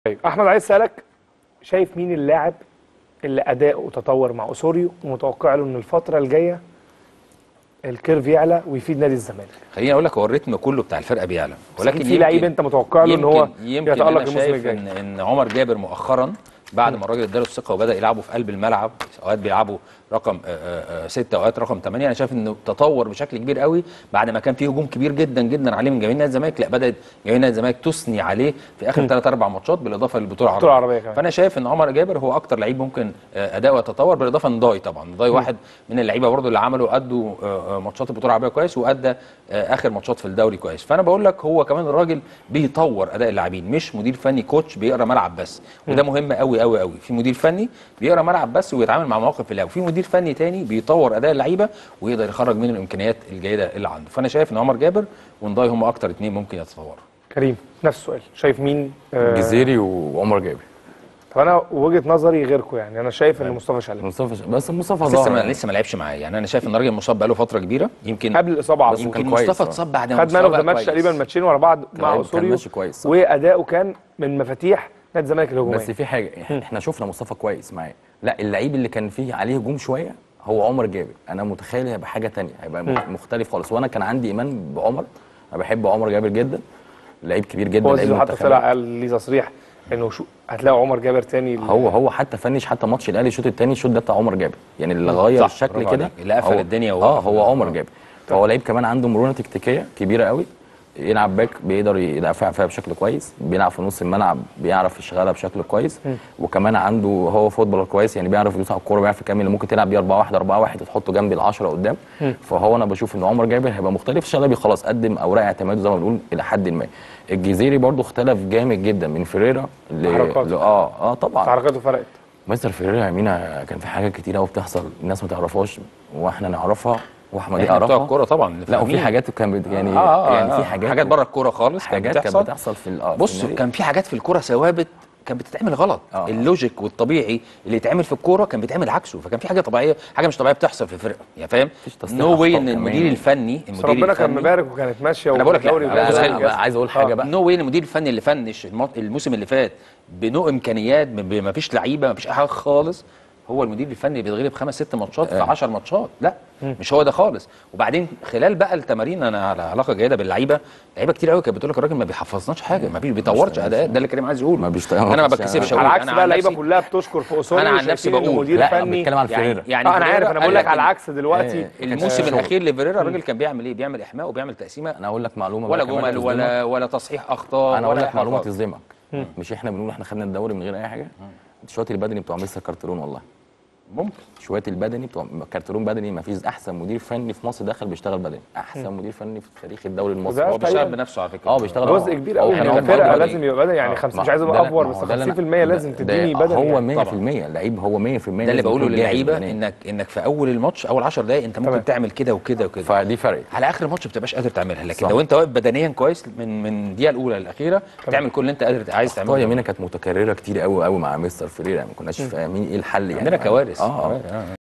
طيب احمد عايز اسالك شايف مين اللاعب اللي اداؤه تطور مع اسوريو ومتوقع له ان الفتره الجايه الكيرف يعلى ويفيد نادي الزمالك خليني اقول لك هو الريتم كله بتاع الفرقه بيعلى ولكن في لعيب انت متوقع له ان هو يمكن يتالق أنا الموسم شايف الجاي ان ان عمر جابر مؤخرا بعد ما الراجل اداله الثقه وبدا يلعبوا في قلب الملعب اوقات بيلعبوا رقم آه، آه، ستة اوقات رقم ثمانية انا شايف انه تطور بشكل كبير قوي بعد ما كان فيه هجوم كبير جدا جدا عليه من جماهير نادي الزمالك لا بدات جماهير نادي الزمالك تثني عليه في اخر ثلاث اربع ماتشات بالاضافه للبطوله البطولة العربيه العربية كمان. فانا شايف ان عمر جابر هو اكتر لعيب ممكن آه، اداؤه يتطور بالاضافه لضاي طبعا ضاي واحد من اللعيبه برضو اللي عملوا ادوا آه، آه، ماتشات البطوله العربيه كويس وادى آه، اخر ماتشات في الدوري كويس فانا بقول لك هو كمان الراجل بيطور اداء اللاعبين مش مدير فني كوتش بيقرا ملعب بس وده مهم قوي قوي قوي في مدير فني بيقرا ملعب بس ويتعامل مع مواقف اللعب وفي مدير فني تاني بيطور اداء اللعيبه ويقدر يخرج منه الامكانيات الجيده اللي عنده فانا شايف ان عمر جابر ونداي هم اكتر اتنين ممكن يتطوروا كريم نفس السؤال شايف مين آه، جزيري وعمر جابر طب انا وجهه نظري غيركم يعني انا شايف ان مصطفى شلبي مصطفى ش- بس مصطفى بس لسه ظهر ما يعني. لسه ما لعبش معاه يعني انا شايف ان الراجل مصاب بقاله فتره كبيره يمكن قبل الاصابه على بس طول يمكن كان كويس مصطفى صراحة. اتصاب بعد ما خد مان اوف ذا مصطفى ماتش كويس. تقريبا ماتشين ورا بعض مع كان اسوريو ماشي كويس، صح. واداؤه كان من مفاتيح نادي الزمالك الهجوميه بس في حاجه إح- احنا شفنا مصطفى كويس معاه لا اللعيب اللي كان فيه عليه هجوم شويه هو عمر جابر انا متخيل هيبقى حاجه تانية هيبقى مخ- مختلف خالص وانا كان عندي ايمان بعمر انا بحب عمر جابر جدا لعيب كبير جدا هو لعيب زيزو حتى منتخبات. طلع قال لي تصريح انه شو هتلاقوا عمر جابر تاني هو هو حتى فنش حتى ماتش الاهلي الشوط الثاني الشوط ده بتاع عمر جابر يعني اللي غير صح، الشكل برافو كده عليك. اللي قفل هو- الدنيا اه ووقف هو عمر آه. جابر فهو لعيب كمان عنده مرونه تكتيكيه كبيره قوي يلعب باك بيقدر يدافع فيها بشكل كويس بيلعب في نص الملعب بيعرف يشغلها بشكل كويس وكمان عنده هو فوتبولر كويس يعني بيعرف يدوس على الكوره بيعرف يكمل ممكن تلعب بيه 4 1 4 1 وتحطه جنب ال10 قدام فهو انا بشوف ان عمر جابر هيبقى مختلف شلبي خلاص قدم اوراق اعتماده زي ما بنقول الى حد ما الجزيري برضو اختلف جامد جدا من فيريرا ل... حركاته. ل... اه اه طبعا حركاته فرقت مستر فيريرا يا مينا كان في حاجات كتير قوي بتحصل الناس ما تعرفهاش واحنا نعرفها واحمد احنا بتوع يعرفها الكوره طبعا اللي لا وفي فاهمين. حاجات كان بت... يعني آه آه يعني آه في حاجات حاجات بره الكوره خالص كانت حاجات كانت بتحصل بتحصل في ال- آه، في بص النادي. كان في حاجات في الكوره ثوابت كانت بتتعمل غلط آه. اللوجيك والطبيعي اللي يتعمل في الكوره كان بيتعمل عكسه فكان في حاجه طبيعيه حاجه مش طبيعيه بتحصل في الفرقه يعني فاهم مفيش تصليح نو واي أخطاء ان كمان. المدير الفني بس المدير ربنا كان الفني مبارك وكانت ماشيه أنا بقول لك لا، والدوري لا، بيبقى لا، زي لا، الجاز. بقى عايز اقول حاجه بقى نو واي ان المدير الفني اللي فنش المط- الموسم اللي فات بنو امكانيات ما فيش لعيبه ما فيش اي حاجه خالص هو المدير الفني اللي بيتغلب خمس ست ماتشات في 10 ماتشات لا مش هو ده خالص وبعدين خلال بقى التمارين انا على علاقه جيده باللعيبه لعيبه كتير قوي كانت بتقول لك الراجل ما بيحفظناش حاجه ما بي- بيطورش اداء ده اللي كريم عايز يقوله ما بيشتغلش. انا ما بتكسفش على اقول عكس أنا بقى عن اللعيبه نفسي- كلها بتشكر في اسوريو انا عن نفسي وشايفين إنه بقول مدير لا فني بتكلم على يعني فيريرا يعني اه انا عارف فيريرا انا بقول قال لك على إن العكس دلوقتي الموسم شغل. الاخير لفيريرا الراجل كان بيعمل ايه بيعمل احماء وبيعمل تقسيمه انا اقول لك معلومه ولا بقى كمان جمل تصدمك. ولا ولا تصحيح اخطاء انا اقول ولا لك أي معلومه حاجة خالص. تصدمك مش احنا بنقول احنا خدنا الدوري من غير اي حاجه الشوط البدني بتوع مستر كارترون والله ممكن شويه البدني بتوع كارترون بدني ما فيش احسن مدير فني في مصر دخل بيشتغل بدني احسن مدير فني في تاريخ الدوري المصري وده هو بيشتغل تقريباً بنفسه على فكره اه بيشتغل جزء كبير قوي هو من كان الفرقه بدني. لازم يبقى بدني يعني آه، خمس ما- مش عايز اقول ده لا- افور ما بس هو ده اللي 50% أنا- لازم ده- تديني ده بدني هو يعني. 100% لعيب هو 100% ده اللي لازم بقوله يكون جاهز للعيبه بدنياً. انك انك في اول الماتش اول 10 دقائق انت ممكن تمام. تعمل كده وكده وكده فدي فرق على اخر الماتش ما بتبقاش قادر تعملها لكن صح. لو انت واقف بدنيا كويس من من الدقيقه الاولى للاخيره تعمل كل اللي انت قادر عايز اخطاء تعمله يمينة كانت متكرره كتير قوي قوي مع مستر فريرا ما كناش فاهمين ايه الحل يعني عندنا كوارث اه كوارث. آه.